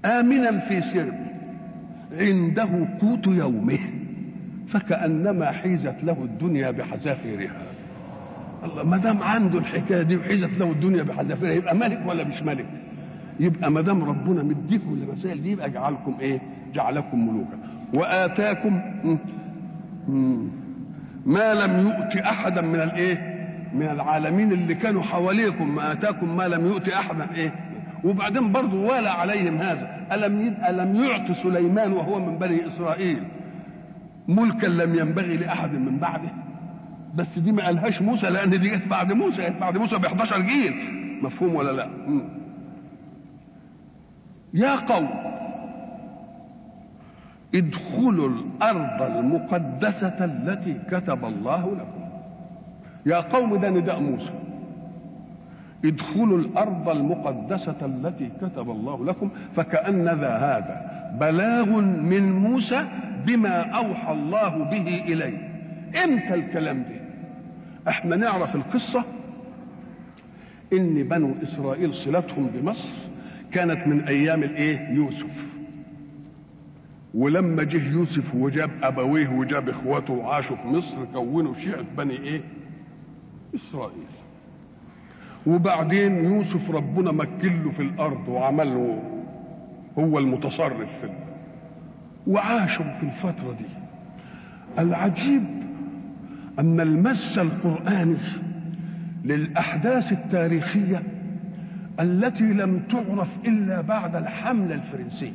آمنا في سربه عنده قوت يومه فكأنما حيزت له الدنيا بحذافيرها الله ما دام عنده الحكايه دي وحيزت له الدنيا بحذافيرها يبقى ملك ولا مش ملك؟ يبقى ما دام ربنا مديكم المسائل دي يبقى جعلكم ايه؟ جعلكم ملوكا وآتاكم ما لم يؤت أحدا من الايه؟ من العالمين اللي كانوا حواليكم ما آتاكم ما لم يؤت أحدا ايه؟ وبعدين برضه والى عليهم هذا ألم ألم يعط سليمان وهو من بني إسرائيل ملكا لم ينبغي لأحد من بعده بس دي ما قالهاش موسى لأن دي جت بعد موسى جت بعد موسى ب 11 جيل مفهوم ولا لا؟ م. يا قوم ادخلوا الأرض المقدسة التي كتب الله لكم يا قوم ده نداء موسى ادخلوا الارض المقدسه التي كتب الله لكم فكان ذا هذا بلاغ من موسى بما اوحى الله به اليه امتى الكلام ده احنا نعرف القصه ان بنو اسرائيل صلتهم بمصر كانت من ايام الايه يوسف ولما جه يوسف وجاب ابويه وجاب اخواته وعاشوا في مصر كونوا شيعه بني ايه اسرائيل وبعدين يوسف ربنا مكن له في الارض وعمل له هو المتصرف في ال... وعاشوا في الفتره دي العجيب ان المس القراني للاحداث التاريخيه التي لم تعرف الا بعد الحمله الفرنسيه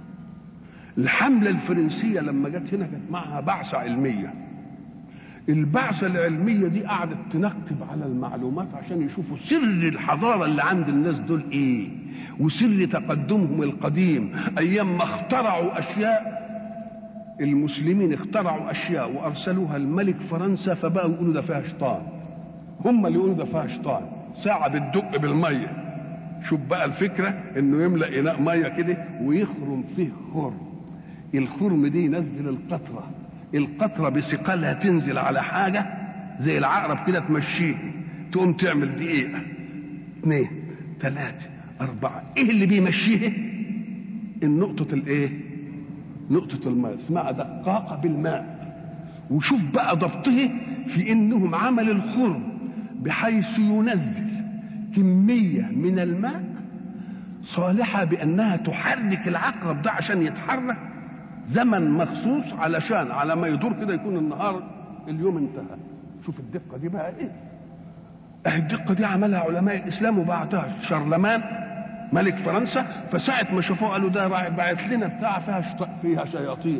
الحمله الفرنسيه لما جت هنا كانت معها بعثه علميه البعثة العلمية دي قعدت تنقب على المعلومات عشان يشوفوا سر الحضارة اللي عند الناس دول ايه وسر تقدمهم القديم ايام ما اخترعوا اشياء المسلمين اخترعوا اشياء وارسلوها الملك فرنسا فبقوا يقولوا ده فيها شيطان هم اللي يقولوا ده فيها شيطان ساعة بتدق بالمية شوف بقى الفكرة انه يملأ اناء مية كده ويخرم فيه خرم الخرم دي ينزل القطره القطره بثقلها تنزل على حاجه زي العقرب كده تمشيه تقوم تعمل دقيقه اثنين ثلاثه اربعه ايه اللي بيمشيه النقطه الايه نقطه الماء اسمها دقاقه بالماء وشوف بقى ضبطه في انهم عمل الخرم بحيث ينزل كميه من الماء صالحه بانها تحرك العقرب ده عشان يتحرك زمن مخصوص علشان على ما يدور كده يكون النهار اليوم انتهى شوف الدقة دي بقى ايه اه الدقة دي عملها علماء الإسلام وبعتها شارلمان ملك فرنسا فساعة ما شافوه قالوا ده بعت لنا بتاع فيها شط... فيها شياطين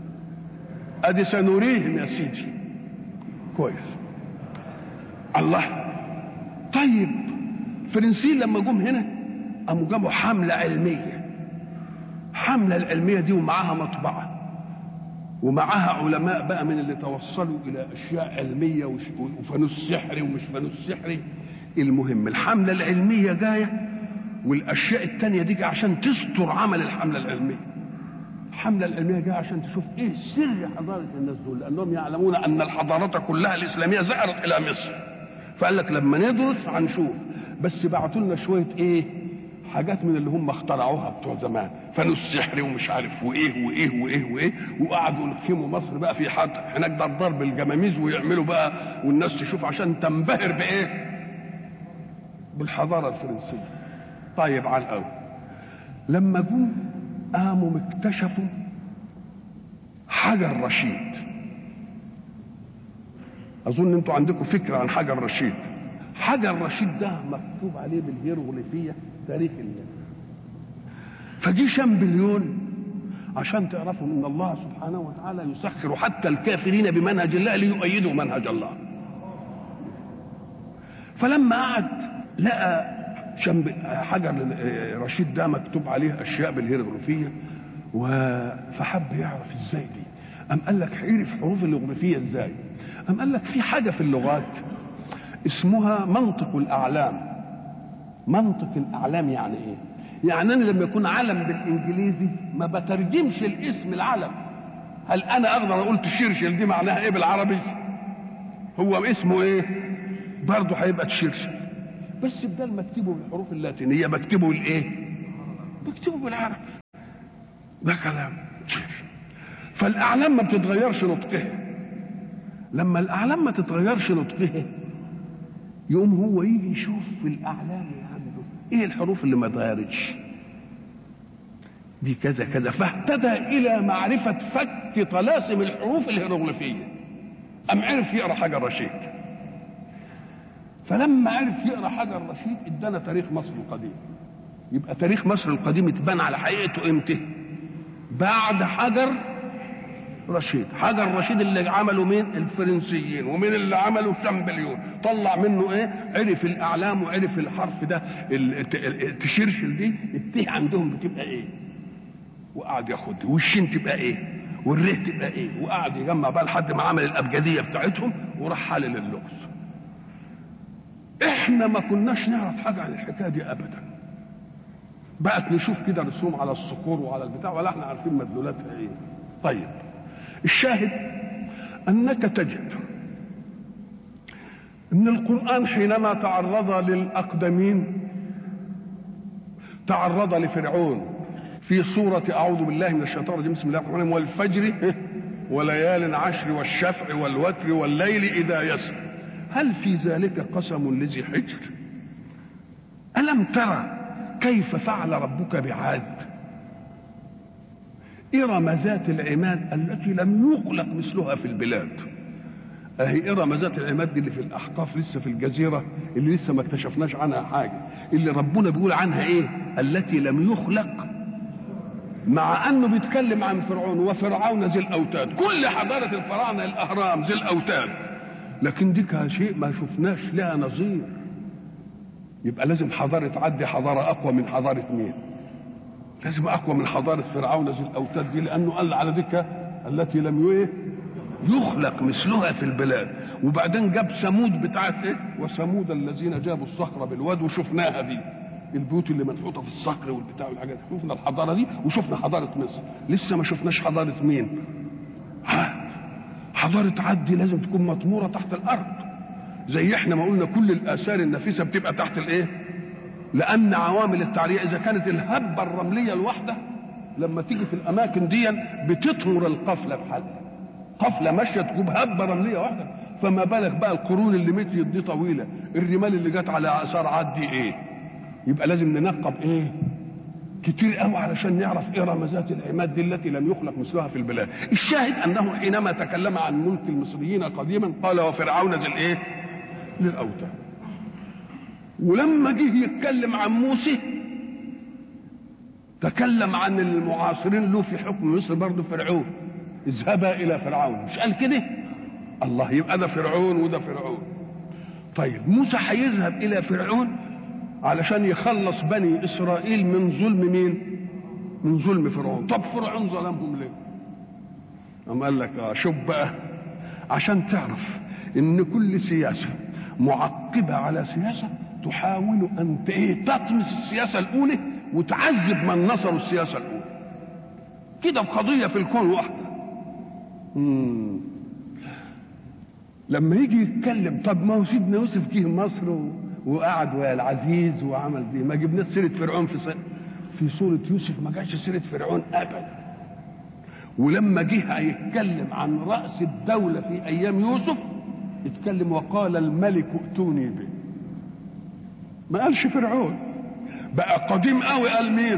ادي سنريهم يا سيدي كويس الله طيب فرنسيين لما جم هنا قاموا جابوا حملة علمية حملة العلمية دي ومعاها مطبعة ومعاها علماء بقى من اللي توصلوا إلى أشياء علمية وفانوس سحري ومش فانوس سحري المهم الحملة العلمية جاية والأشياء التانية دي عشان تستر عمل الحملة العلمية الحملة العلمية جاية عشان تشوف إيه سر حضارة الناس دول لأنهم يعلمون أن الحضارات كلها الإسلامية زهرت إلى مصر فقال لك لما ندرس هنشوف بس بعتوا لنا شوية إيه حاجات من اللي هم اخترعوها بتوع زمان فانوس سحري ومش عارف وايه وايه وايه وايه وقعدوا يلخموا مصر بقى في حد هناك ده ضرب الجماميز ويعملوا بقى والناس تشوف عشان تنبهر بايه؟ بالحضاره الفرنسيه. طيب على الاول لما جم قاموا اكتشفوا حجر رشيد اظن انتوا عندكم فكره عن حجر رشيد حجر رشيد ده مكتوب عليه بالهيروغليفيه تاريخ الله فدي شامبليون عشان تعرفوا ان الله سبحانه وتعالى يسخر حتى الكافرين بمنهج الله ليؤيدوا منهج الله فلما قعد لقى شنب حجر رشيد ده مكتوب عليه اشياء بالهيروغليفيه فحب يعرف ازاي دي قام قال لك عرف حروف الهيروغليفيه ازاي قام قال لك في حاجه في اللغات اسمها منطق الاعلام منطق الاعلام يعني ايه يعني انا لما يكون علم بالانجليزي ما بترجمش الاسم العلم هل انا اقدر اقول تشرشل دي معناها ايه بالعربي هو اسمه ايه برضه هيبقى تشرشل بس بدل ما اكتبه بالحروف اللاتينيه بكتبه بالايه بكتبه بالعربي ده كلام شيخ فالاعلام ما بتتغيرش نطقها لما الاعلام ما تتغيرش نطقها يقوم هو يجي يشوف في الاعلام اللي عنده ايه الحروف اللي ما اتغيرتش دي كذا كذا فاهتدى الى معرفه فك طلاسم الحروف الهيروغليفيه ام عرف يقرا حجر رشيد فلما عرف يقرا حجر رشيد ادانا تاريخ مصر القديم يبقى تاريخ مصر القديم اتبان على حقيقته امتى بعد حجر رشيد حجر رشيد اللي عمله مين الفرنسيين ومين اللي عمله شامبليون طلع منه ايه عرف الاعلام وعرف الحرف ده التشرشل دي التيه عندهم بتبقى ايه وقعد ياخد والشين تبقى ايه والره تبقى ايه وقعد يجمع بقى لحد ما عمل الابجديه بتاعتهم وراح حلل اللغز احنا ما كناش نعرف حاجه عن الحكايه دي ابدا بقت نشوف كده رسوم على الصخور وعلى البتاع ولا احنا عارفين مدلولاتها ايه طيب الشاهد انك تجد ان القران حينما تعرض للاقدمين تعرض لفرعون في سورة أعوذ بالله من الشيطان الرجيم بسم الله الرحمن الرحيم والفجر وليال عشر والشفع والوتر والليل إذا يسر هل في ذلك قسم لذي حجر ألم ترى كيف فعل ربك بعاد إرم ذات العماد التي لم يخلق مثلها في البلاد اهي إرم ذات العماد دي اللي في الأحقاف لسه في الجزيرة اللي لسه ما اكتشفناش عنها حاجة اللي ربنا بيقول عنها إيه التي لم يخلق مع انه بيتكلم عن فرعون وفرعون ذي الاوتاد كل حضاره الفراعنه الاهرام ذي الاوتاد لكن دي شيء ما شفناش لها نظير يبقى لازم حضاره عدي حضاره اقوى من حضاره مين لازم اقوى من حضاره فرعون ذي الاوتاد دي لانه قال على ذكر التي لم ايه يخلق مثلها في البلاد وبعدين جاب ثمود بتاعت ايه وثمود الذين جابوا الصخره بالواد وشفناها دي البيوت اللي منحوته في الصخر والبتاع والحاجات شفنا الحضاره دي وشفنا حضاره مصر لسه ما شفناش حضاره مين ها حضاره عد دي لازم تكون مطموره تحت الارض زي احنا ما قلنا كل الاثار النفيسه بتبقى تحت الايه لان عوامل التعريه اذا كانت الهبه الرمليه الواحده لما تيجي في الاماكن دي بتطمر القفله بحالها قفله ماشيه تجيب هبه رمليه واحده فما بالك بقى القرون اللي متيت دي طويله الرمال اللي جت على اثار عد دي ايه يبقى لازم ننقب ايه كتير قوي علشان نعرف ايه رمزات العماد دي التي لم يخلق مثلها في البلاد الشاهد انه حينما تكلم عن ملك المصريين قديما قال وفرعون ذي الايه للاوتاد ولما جه يتكلم عن موسى تكلم عن المعاصرين له في حكم مصر برضه فرعون اذهبا الى فرعون مش قال كده الله يبقى ده فرعون وده فرعون طيب موسى هيذهب الى فرعون علشان يخلص بني اسرائيل من ظلم مين من ظلم فرعون طب فرعون ظلمهم ليه أم قال لك اه شوف بقى عشان تعرف ان كل سياسه معقبه على سياسه تحاول ان ايه تطمس السياسه الاولى وتعذب من نصروا السياسه الاولى كده بقضيه في الكون واحده مم. لما يجي يتكلم طب ما هو سيدنا يوسف جه مصر و... وقعد ويا العزيز وعمل دي ما جبناش سيره فرعون في سنة. في سوره يوسف ما جاش سيره فرعون ابدا ولما جه هيتكلم عن راس الدوله في ايام يوسف اتكلم وقال الملك ائتوني به ما قالش فرعون بقى قديم قوي قال مين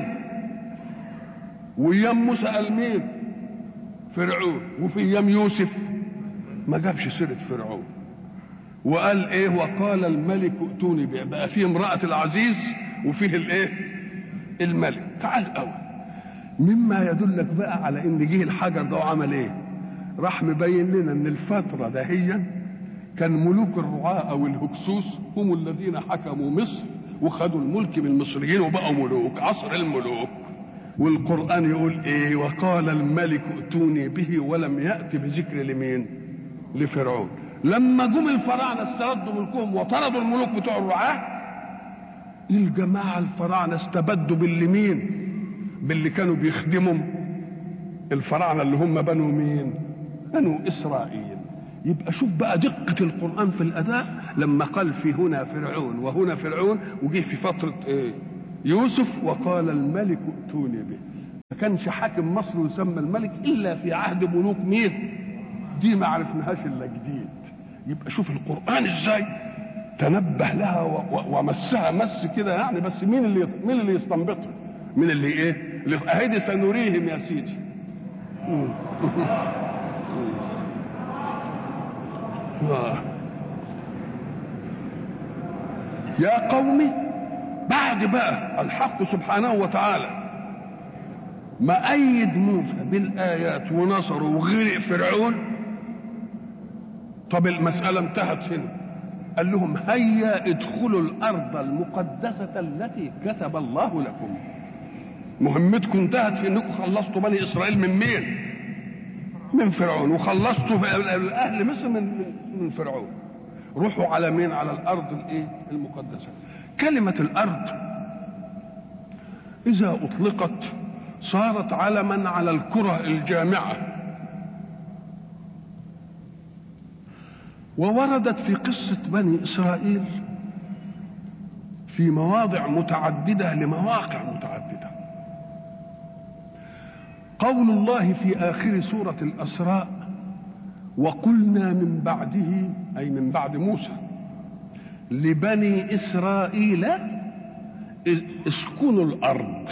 وايام موسى قال مين فرعون وفي ايام يوسف ما جابش سيره فرعون وقال ايه وقال الملك ائتوني به بقى فيه امرأة العزيز وفيه الايه الملك تعال قوي مما يدلك بقى على ان جه الحجر ده وعمل ايه راح مبين لنا ان الفترة دهيا كان ملوك الرعاة او الهكسوس هم الذين حكموا مصر وخدوا الملك من المصريين وبقوا ملوك عصر الملوك والقرآن يقول ايه وقال الملك ائتوني به ولم يأت بذكر لمين لفرعون لما جم الفراعنه استردوا ملكهم وطردوا الملوك بتوع الرعاه الجماعه الفراعنه استبدوا باللي مين باللي كانوا بيخدموا الفراعنه اللي هم بنو مين بنو اسرائيل يبقى شوف بقى دقة القرآن في الأداء لما قال في هنا فرعون وهنا فرعون وجه في فترة إيه؟ يوسف وقال الملك ائتوني به ما كانش حاكم مصر يسمى الملك الا في عهد ملوك مين دي ما عرفناهاش الا جديد يبقى شوف القران ازاي تنبه لها و- و- ومسها مس كده يعني بس مين اللي مين اللي يستنبطها مين اللي ايه اللي اهدي سنريهم يا سيدي مم. آه. يا قوم بعد بقى الحق سبحانه وتعالى ما أيد موسى بالآيات ونصره وغرق فرعون طب المسألة انتهت هنا قال لهم هيا ادخلوا الأرض المقدسة التي كتب الله لكم مهمتكم انتهت في انكم خلصتوا بني اسرائيل من مين؟ من فرعون وخلصتوا اهل مصر من من- من فرعون روحوا على مين؟ على الارض الايه؟ المقدسه كلمه الارض اذا اطلقت صارت علما على الكره الجامعه ووردت في قصه بني اسرائيل في مواضع متعدده لمواقع متعدده قول الله في آخر سورة الأسراء وقلنا من بعده أي من بعد موسى لبني إسرائيل اسكنوا الأرض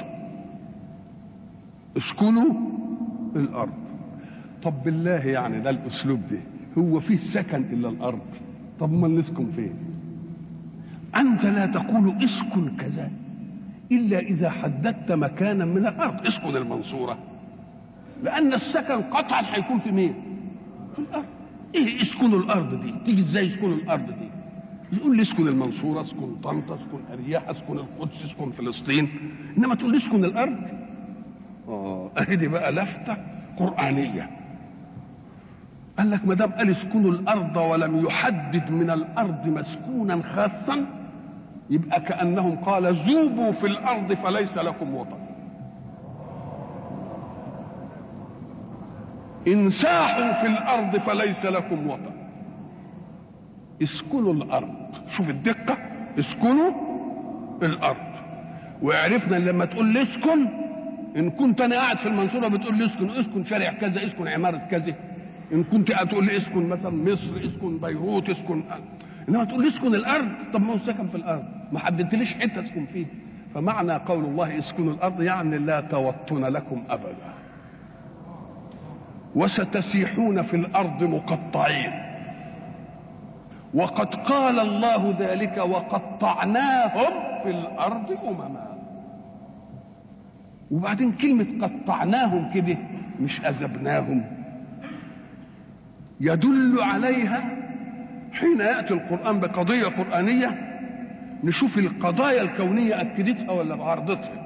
اسكنوا الأرض طب بالله يعني ده الأسلوب ده هو فيه سكن إلا الأرض طب ما نسكن فين أنت لا تقول اسكن كذا إلا إذا حددت مكانا من الأرض اسكن المنصورة لان السكن قطعا هيكون في مين في الارض ايه اسكنوا الارض دي تيجي ازاي اسكنوا الارض دي يقول لي اسكن المنصوره اسكن طنطا اسكن ارياح اسكن القدس اسكن فلسطين انما تقول لي اسكن الارض اه اهي دي بقى لفته قرانيه قال لك ما دام قال اسكنوا الارض ولم يحدد من الارض مسكونا خاصا يبقى كانهم قال ذوبوا في الارض فليس لكم وطن انساحوا في الارض فليس لكم وطن اسكنوا الارض شوف الدقه اسكنوا الارض وعرفنا إن لما تقول لي اسكن ان كنت انا قاعد في المنصوره بتقول لي اسكن اسكن شارع كذا اسكن عماره كذا ان كنت تقول لي اسكن مثلا مصر اسكن بيروت اسكن انما تقول لي اسكن الارض طب ما هو سكن في الارض ما حددتليش حته اسكن فيها فمعنى قول الله اسكنوا الارض يعني لا توطن لكم ابدا وستسيحون في الارض مقطعين وقد قال الله ذلك وقطعناهم في الارض امما وبعدين كلمه قطعناهم كده مش اذبناهم يدل عليها حين ياتي القران بقضيه قرانيه نشوف القضايا الكونيه اكدتها ولا بعرضتها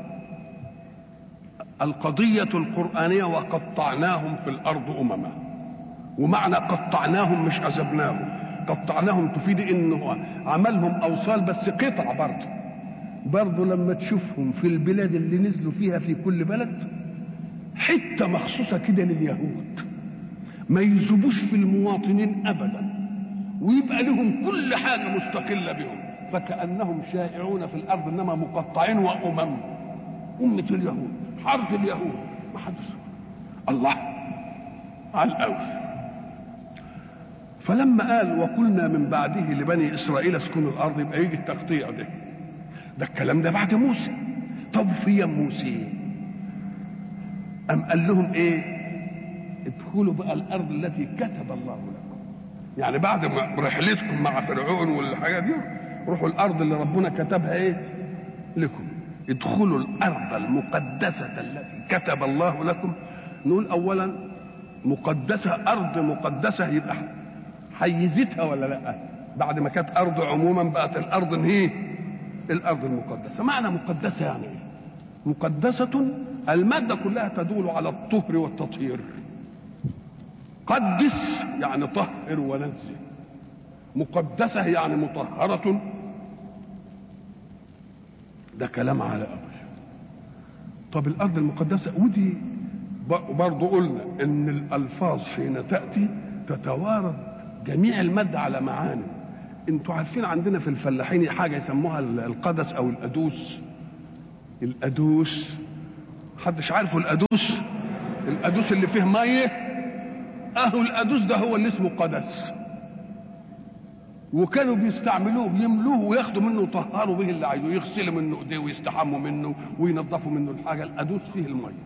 القضية القرآنية وقطعناهم في الأرض أمما ومعنى قطعناهم مش عذبناهم قطعناهم تفيد انه عملهم اوصال بس قطع برضه برضه لما تشوفهم في البلاد اللي نزلوا فيها في كل بلد حته مخصوصه كده لليهود ما يذوبوش في المواطنين ابدا ويبقى لهم كل حاجه مستقله بهم فكانهم شائعون في الارض انما مقطعين وامم امه اليهود حرف اليهود ما حدش الله على الاول فلما قال وقلنا من بعده لبني اسرائيل اسكنوا الارض يبقى يجي التقطيع ده ده الكلام ده بعد موسى طب في موسى ام قال لهم ايه ادخلوا بقى الارض التي كتب الله لكم يعني بعد ما رحلتكم مع فرعون والحاجات دي روحوا الارض اللي ربنا كتبها ايه لكم ادخلوا الارض المقدسه التي كتب الله لكم نقول اولا مقدسه ارض مقدسه يبقى حيزتها ولا لا بعد ما كانت ارض عموما بقت الارض هي الارض المقدسه معنى مقدسه يعني ايه مقدسه الماده كلها تدل على الطهر والتطهير قدس يعني طهر ونزه مقدسه يعني مطهره ده كلام على أول طب الأرض المقدسة ودي برضو قلنا إن الألفاظ حين تأتي تتوارد جميع المادة على معاني انتوا عارفين عندنا في الفلاحين حاجة يسموها القدس أو الأدوس الأدوس محدش عارفه القدوس القدوس اللي فيه ميه اهو القدوس ده هو اللي اسمه قدس وكانوا بيستعملوه يملوه وياخدوا منه ويطهروا به اللي عايزه يغسلوا منه ايديه ويستحموا منه وينظفوا منه الحاجه القدوس فيه الميه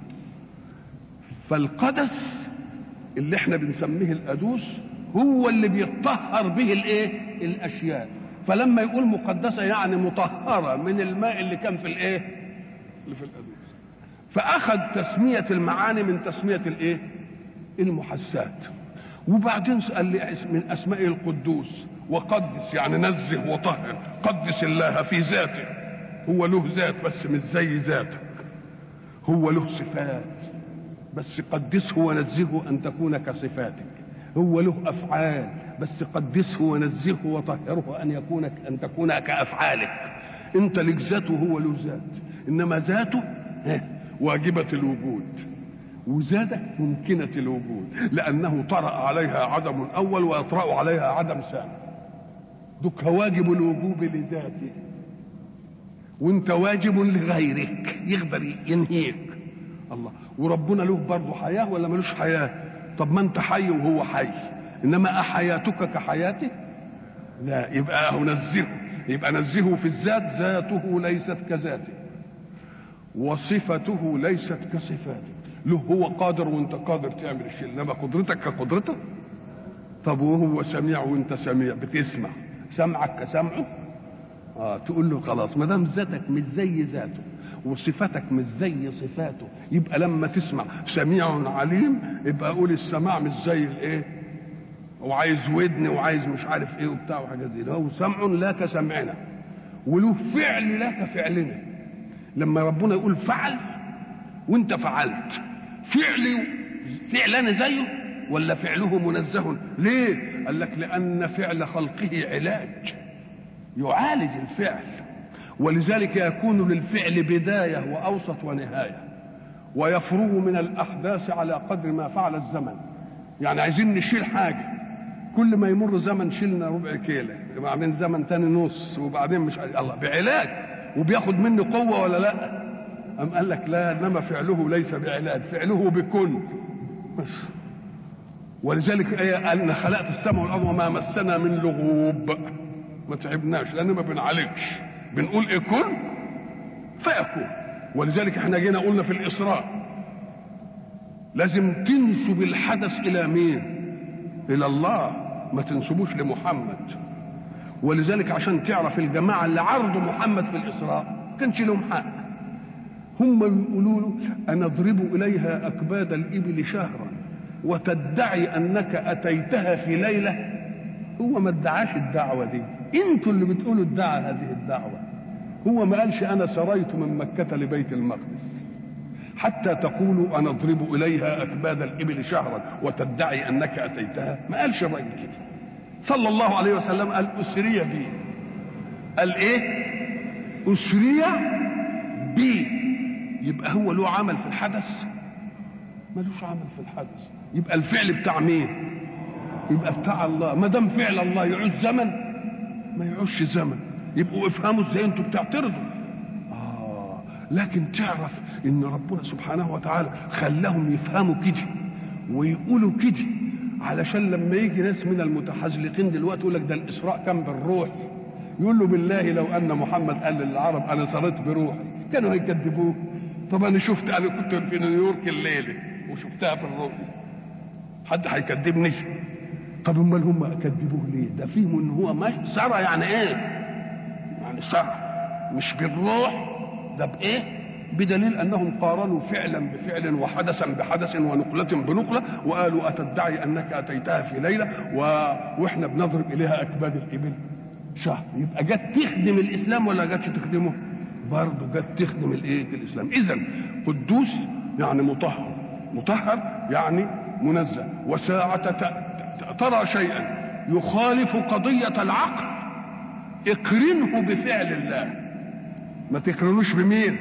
فالقدس اللي احنا بنسميه القدوس هو اللي بيطهر به الايه الاشياء فلما يقول مقدسه يعني مطهره من الماء اللي كان في الايه اللي في القدوس فاخذ تسميه المعاني من تسميه الايه المحسات وبعدين قال لي من اسماء القدوس وقدس يعني نزه وطهر قدس الله في ذاته هو له ذات بس مش زي ذاتك هو له صفات بس قدسه ونزهه ان تكون كصفاتك هو له افعال بس قدسه ونزهه وطهره ان يكون ان تكون كافعالك انت لك ذات وهو له ذات انما ذاته واجبه الوجود وزادك ممكنة الوجود لأنه طرأ عليها عدم أول ويطرأ عليها عدم ثاني دك واجب الوجوب لذاته وانت واجب لغيرك يقدر ينهيك الله وربنا له برضه حياة ولا ملوش حياة طب ما انت حي وهو حي انما احياتك كحياته لا يبقى نزهه يبقى نزهه في الذات ذاته ليست كذاته وصفته ليست كصفاته له هو قادر وانت قادر تعمل الشيء انما قدرتك كقدرته طب وهو سميع وانت سميع بتسمع سمعك كسمعه اه تقول له خلاص ما دام ذاتك مش زي ذاته وصفتك مش زي صفاته يبقى لما تسمع سميع عليم يبقى قول السماع مش زي الايه وعايز ودن وعايز مش عارف ايه وبتاع وحاجات زي ده هو سمع لا كسمعنا وله فعل لا كفعلنا لما ربنا يقول فعل وانت فعلت فعلي فعلنا زيه ولا فعله منزه ليه قال لك لان فعل خلقه علاج يعالج الفعل ولذلك يكون للفعل بدايه واوسط ونهايه ويفرغ من الاحداث على قدر ما فعل الزمن يعني عايزين نشيل حاجه كل ما يمر زمن شلنا ربع كيلة وبعدين زمن تاني نص وبعدين مش الله بعلاج وبياخد منه قوه ولا لا أم قال لك لا إنما فعله ليس بعلاج فعله بكن بس ولذلك آية قال خلقت السماء والأرض وما مسنا من لغوب ما تعبناش لأن ما بنعالجش بنقول إيه كن فيكون ولذلك احنا جينا قلنا في الإسراء لازم تنسب الحدث إلى مين؟ إلى الله ما تنسبوش لمحمد ولذلك عشان تعرف الجماعة اللي عرضوا محمد في الإسراء كانش لهم حق هم يقولوا له أنضرب إليها أكباد الإبل شهرا وتدعي أنك أتيتها في ليلة هو ما ادعاش الدعوة دي انتوا اللي بتقولوا ادعى هذه الدعوة هو ما قالش أنا سريت من مكة لبيت المقدس حتى تقولوا أنا أضرب إليها أكباد الإبل شهرا وتدعي أنك أتيتها ما قالش الراجل كده صلى الله عليه وسلم قال أسري بي قال إيه أسري بي يبقى هو له عمل في الحدث ملوش عمل في الحدث يبقى الفعل بتاع مين يبقى بتاع الله ما دام فعل الله يعوز زمن ما يعوزش زمن يبقوا افهموا ازاي انتوا بتعترضوا اه لكن تعرف ان ربنا سبحانه وتعالى خلاهم يفهموا كده ويقولوا كده علشان لما يجي ناس من المتحزلقين دلوقتي يقول لك ده الاسراء كان بالروح يقول له بالله لو ان محمد قال للعرب انا سريت بروحي كانوا هيكذبوه طب انا شفت انا كنت في نيويورك الليله وشفتها في الرؤيا حد هيكذبني طب امال هم كذبوه ليه ده فيهم ان هو ماشي سرى يعني ايه يعني سرى مش بالروح ده بايه بدليل انهم قارنوا فعلا بفعل وحدثا بحدث ونقلة بنقلة وقالوا اتدعي انك اتيتها في ليلة و... واحنا بنضرب اليها اكباد الابل شهر يبقى جت تخدم الاسلام ولا جاتش تخدمه؟ برضه جت تخدم الايه؟ الاسلام اذا قدوس يعني مطهر مطهر يعني منزه وساعة ترى شيئا يخالف قضية العقل اقرنه بفعل الله ما تقرنوش بمين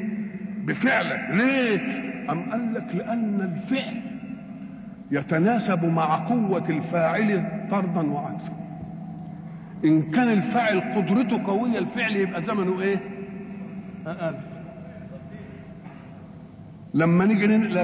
بفعلك ليه أم قال لك لأن الفعل يتناسب مع قوة الفاعل طردا وعطفا إن كان الفاعل قدرته قوية الفعل يبقى زمنه إيه أقل لما نيجي ننقل